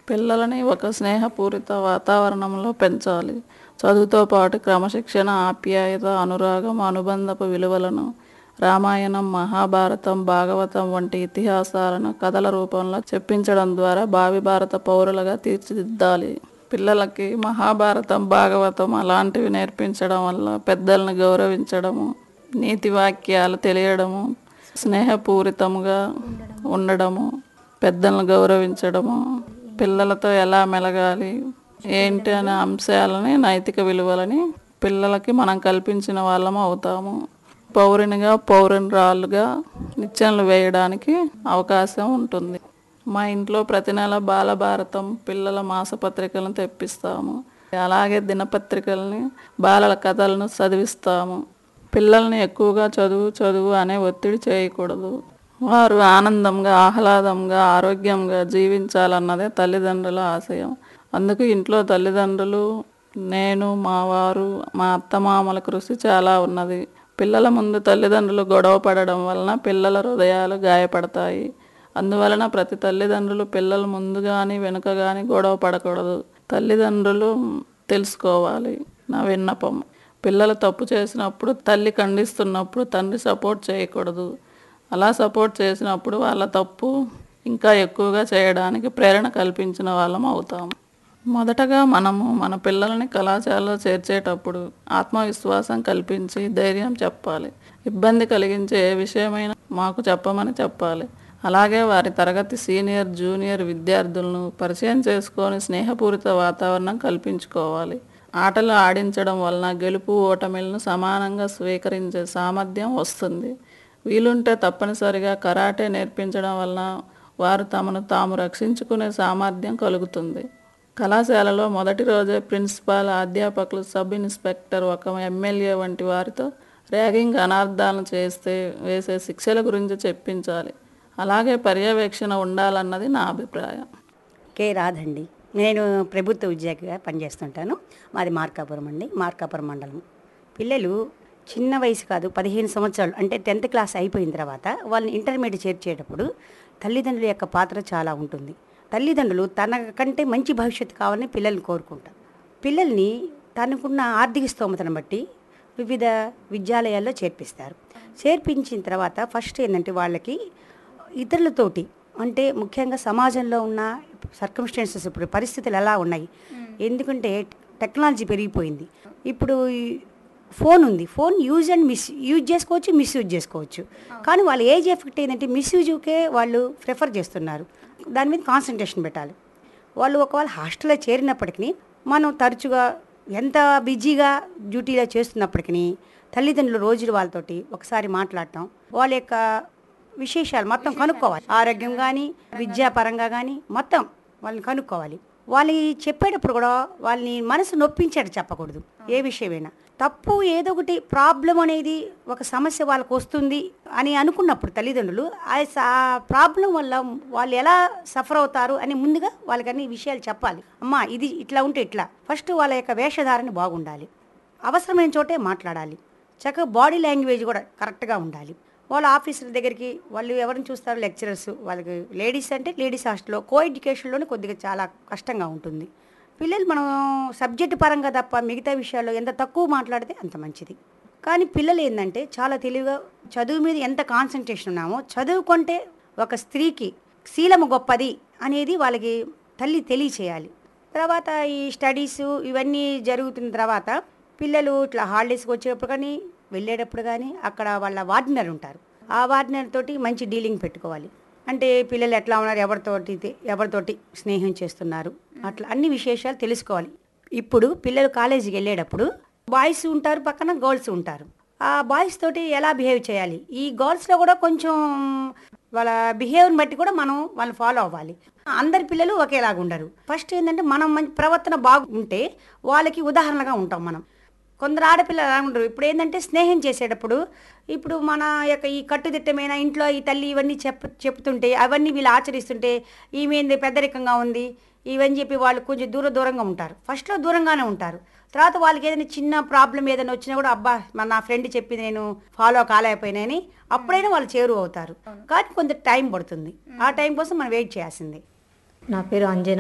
పిల్లలని ఒక స్నేహపూరిత వాతావరణంలో పెంచాలి చదువుతో పాటు క్రమశిక్షణ ఆప్యాయత అనురాగం అనుబంధపు విలువలను రామాయణం మహాభారతం భాగవతం వంటి ఇతిహాసాలను కథల రూపంలో చెప్పించడం ద్వారా భావి భారత పౌరులుగా తీర్చిదిద్దాలి పిల్లలకి మహాభారతం భాగవతం అలాంటివి నేర్పించడం వల్ల పెద్దలను గౌరవించడము నీతి వాక్యాలు తెలియడము స్నేహపూరితముగా ఉండడము పెద్దలను గౌరవించడము పిల్లలతో ఎలా మెలగాలి ఏంటి అనే అంశాలని నైతిక విలువలని పిల్లలకి మనం కల్పించిన వాళ్ళము అవుతాము పౌరునిగా పౌరునిరాలుగా నిచ్చెనలు వేయడానికి అవకాశం ఉంటుంది మా ఇంట్లో ప్రతి నెల బాలభారతం పిల్లల మాసపత్రికలను తెప్పిస్తాము అలాగే దినపత్రికల్ని బాలల కథలను చదివిస్తాము పిల్లల్ని ఎక్కువగా చదువు చదువు అనే ఒత్తిడి చేయకూడదు వారు ఆనందంగా ఆహ్లాదంగా ఆరోగ్యంగా జీవించాలన్నదే తల్లిదండ్రుల ఆశయం అందుకు ఇంట్లో తల్లిదండ్రులు నేను మా వారు మా అత్తమామల కృషి చాలా ఉన్నది పిల్లల ముందు తల్లిదండ్రులు గొడవ పడడం వలన పిల్లల హృదయాలు గాయపడతాయి అందువలన ప్రతి తల్లిదండ్రులు పిల్లల ముందు కానీ వెనుక కానీ గొడవ పడకూడదు తల్లిదండ్రులు తెలుసుకోవాలి నా విన్నపం పిల్లలు తప్పు చేసినప్పుడు తల్లి ఖండిస్తున్నప్పుడు తండ్రి సపోర్ట్ చేయకూడదు అలా సపోర్ట్ చేసినప్పుడు వాళ్ళ తప్పు ఇంకా ఎక్కువగా చేయడానికి ప్రేరణ కల్పించిన వాళ్ళం అవుతాము మొదటగా మనము మన పిల్లల్ని కళాశాలలో చేర్చేటప్పుడు ఆత్మవిశ్వాసం కల్పించి ధైర్యం చెప్పాలి ఇబ్బంది కలిగించే ఏ విషయమైనా మాకు చెప్పమని చెప్పాలి అలాగే వారి తరగతి సీనియర్ జూనియర్ విద్యార్థులను పరిచయం చేసుకొని స్నేహపూరిత వాతావరణం కల్పించుకోవాలి ఆటలు ఆడించడం వలన గెలుపు ఓటమిలను సమానంగా స్వీకరించే సామర్థ్యం వస్తుంది వీలుంటే తప్పనిసరిగా కరాటే నేర్పించడం వలన వారు తమను తాము రక్షించుకునే సామర్థ్యం కలుగుతుంది కళాశాలలో మొదటి రోజే ప్రిన్సిపాల్ అధ్యాపకులు సబ్ ఇన్స్పెక్టర్ ఒక ఎమ్మెల్యే వంటి వారితో ర్యాగింగ్ అనార్థాలను చేస్తే వేసే శిక్షల గురించి చెప్పించాలి అలాగే పర్యవేక్షణ ఉండాలన్నది నా అభిప్రాయం కే రాధండి నేను ప్రభుత్వ ఉద్యోగిగా పనిచేస్తుంటాను మాది మార్కాపురం అండి మార్కాపురం మండలం పిల్లలు చిన్న వయసు కాదు పదిహేను సంవత్సరాలు అంటే టెన్త్ క్లాస్ అయిపోయిన తర్వాత వాళ్ళని ఇంటర్మీడియట్ చేర్చేటప్పుడు తల్లిదండ్రుల యొక్క పాత్ర చాలా ఉంటుంది తల్లిదండ్రులు తన కంటే మంచి భవిష్యత్తు కావాలని పిల్లల్ని కోరుకుంటారు పిల్లల్ని తనకున్న ఆర్థిక స్తోమతను బట్టి వివిధ విద్యాలయాల్లో చేర్పిస్తారు చేర్పించిన తర్వాత ఫస్ట్ ఏంటంటే వాళ్ళకి ఇతరులతోటి అంటే ముఖ్యంగా సమాజంలో ఉన్న సర్కమ్స్టాన్సెస్ ఇప్పుడు పరిస్థితులు ఎలా ఉన్నాయి ఎందుకంటే టెక్నాలజీ పెరిగిపోయింది ఇప్పుడు ఈ ఫోన్ ఉంది phone use and misuse చేసుకోవచ్చు మిస్యూజ్ చేసుకోవచ్చు కానీ వాళ్ళ ఏజ్ ఎఫెక్ట్ ఏంటంటే మిస్యూజ్కే వాళ్ళు ప్రిఫర్ చేస్తున్నారు దాని మీద కాన్సన్ట్రేషన్ పెట్టాలి వాళ్ళు ఒకవేళ హాస్టల్లో చేరినప్పటికీ మనం తరచుగా ఎంత బిజీగా డ్యూటీలో చేస్తున్నప్పటికీ తల్లిదండ్రులు రోజులు వాళ్ళతోటి ఒకసారి మాట్లాడటం వాళ్ళ యొక్క విశేషాలు మొత్తం కనుక్కోవాలి ఆరోగ్యం కానీ విద్యాపరంగా కానీ మొత్తం వాళ్ళని కనుక్కోవాలి వాళ్ళని చెప్పేటప్పుడు కూడా వాళ్ళని మనసు నొప్పించాడు చెప్పకూడదు ఏ విషయమైనా తప్పు ఏదో ఒకటి ప్రాబ్లం అనేది ఒక సమస్య వాళ్ళకు వస్తుంది అని అనుకున్నప్పుడు తల్లిదండ్రులు ఆ స- ఆ ప్రాబ్లం వల్ల వాళ్ళు ఎలా సఫర్ అవుతారు అని ముందుగా వాళ్ళకి అన్ని విషయాలు చెప్పాలి అమ్మా ఇది ఇట్లా ఉంటే ఇట్లా ఫస్ట్ వాళ్ళ యొక్క వేషధారణ బాగుండాలి అవసరమైన చోటే మాట్లాడాలి చక్కగా బాడీ లాంగ్వేజ్ కూడా కరెక్ట్గా ఉండాలి వాళ్ళ ఆఫీసుల దగ్గరికి వాళ్ళు ఎవరిని చూస్తారు లెక్చరర్స్ వాళ్ళకి లేడీస్ అంటే లేడీస్ హాస్టల్లో కో ఎడ్యుకేషన్లోనే కొద్దిగా చాలా కష్టంగా ఉంటుంది పిల్లలు మనం సబ్జెక్ట్ పరంగా తప్ప మిగతా విషయాల్లో ఎంత తక్కువ మాట్లాడితే అంత మంచిది కానీ పిల్లలు ఏంటంటే చాలా తెలివిగా చదువు మీద ఎంత కాన్సన్ట్రేషన్ ఉన్నామో చదువుకుంటే ఒక స్త్రీకి శీలము గొప్పది అనేది వాళ్ళకి తల్లి తెలియచేయాలి తర్వాత ఈ స్టడీస్ ఇవన్నీ జరుగుతున్న తర్వాత పిల్లలు ఇట్లా హాలిడేస్కి వచ్చేటప్పుడు కానీ వెళ్ళేటప్పుడు కానీ అక్కడ వాళ్ళ వార్డినర్ ఉంటారు ఆ వార్డినర్ తోటి మంచి డీలింగ్ పెట్టుకోవాలి అంటే పిల్లలు ఎట్లా ఉన్నారు ఎవరితోటి తే- ఎవరితోటి స్నేహం చేస్తున్నారు అట్లా అన్ని విశేషాలు తెలుసుకోవాలి ఇప్పుడు పిల్లలు కాలేజీకి వెళ్ళేటప్పుడు బాయ్స్ ఉంటారు పక్కన గర్ల్స్ ఉంటారు ఆ బాయ్స్ తోటి ఎలా బిహేవ్ చేయాలి ఈ గర్ల్స్లో కూడా కొంచెం వాళ్ళ బిహేవియర్ని బట్టి కూడా మనం వాళ్ళు ఫాలో అవ్వాలి అందరి పిల్లలు ఒకేలాగా ఉండరు ఫస్ట్ ఏంటంటే మనం మంచి ప్రవర్తన బాగుంటే వాళ్ళకి ఉదాహరణగా ఉంటాం మనం కొందరు ఆడపిల్లలు అలా ఉండరు ఇప్పుడు ఏంటంటే స్నేహం చేసేటప్పుడు ఇప్పుడు మన యొక్క ఈ కట్టుదిట్టమైన ఇంట్లో ఈ తల్లి ఇవన్నీ చెప్ చెప్తుంటే అవన్నీ వీళ్ళు ఆచరిస్తుంటే ఈమె ఏంది పెద్దరికంగా ఉంది ఇవని చెప్పి వాళ్ళు కొంచెం దూర దూరంగా ఉంటారు ఫస్ట్లో దూరంగానే ఉంటారు తర్వాత వాళ్ళకి ఏదైనా చిన్న ప్రాబ్లం ఏదైనా వచ్చినా కూడా అబ్బా మన నా ఫ్రెండ్ చెప్పింది నేను ఫాలో కాలేకపోయినాయని అప్పుడైనా వాళ్ళు చేరువ అవుతారు కానీ కొంత టైం పడుతుంది ఆ టైం కోసం మనం వెయిట్ చేయాల్సింది నా పేరు అంజన